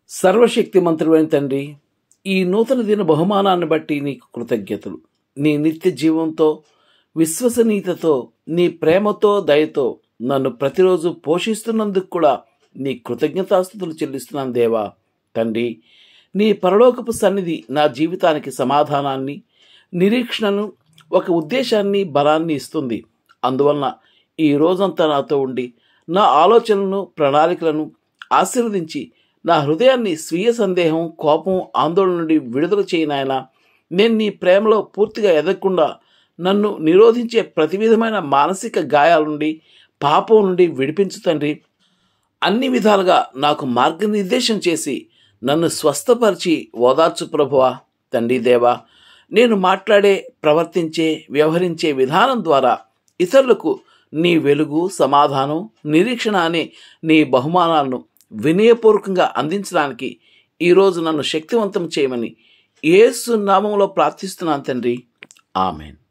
సర్వశక్తి మంత్రులైన తండ్రి ఈ నూతన దిన బహుమానాన్ని బట్టి నీకు కృతజ్ఞతలు నీ నిత్య జీవంతో విశ్వసనీయతతో నీ ప్రేమతో దయతో నన్ను ప్రతిరోజు పోషిస్తున్నందుకు కూడా నీ కృతజ్ఞతాస్థుతులు చెల్లిస్తున్నాను దేవా తండ్రి నీ పరలోకపు సన్నిధి నా జీవితానికి సమాధానాన్ని నిరీక్షణను ఒక ఉద్దేశాన్ని బలాన్ని ఇస్తుంది అందువలన ఈ రోజంతా నాతో ఉండి నా ఆలోచనలను ప్రణాళికలను ఆశీర్వదించి నా హృదయాన్ని స్వీయ సందేహం కోపం ఆందోళన నుండి విడుదల చేయనాయన నేను నీ ప్రేమలో పూర్తిగా ఎదగకుండా నన్ను నిరోధించే ప్రతి విధమైన మానసిక గాయాల నుండి పాపం నుండి విడిపించు తండ్రి అన్ని విధాలుగా నాకు మార్గనిర్దేశం చేసి నన్ను స్వస్థపరిచి ఓదార్చు ప్రభువా తండ్రి దేవా నేను మాట్లాడే ప్రవర్తించే వ్యవహరించే విధానం ద్వారా ఇతరులకు నీ వెలుగు సమాధానం నిరీక్షణ అనే నీ బహుమానాలను వినయపూర్వకంగా అందించడానికి ఈరోజు నన్ను శక్తివంతం చేయమని యేసు నామంలో ప్రార్థిస్తున్నాను తండ్రి ఆమెన్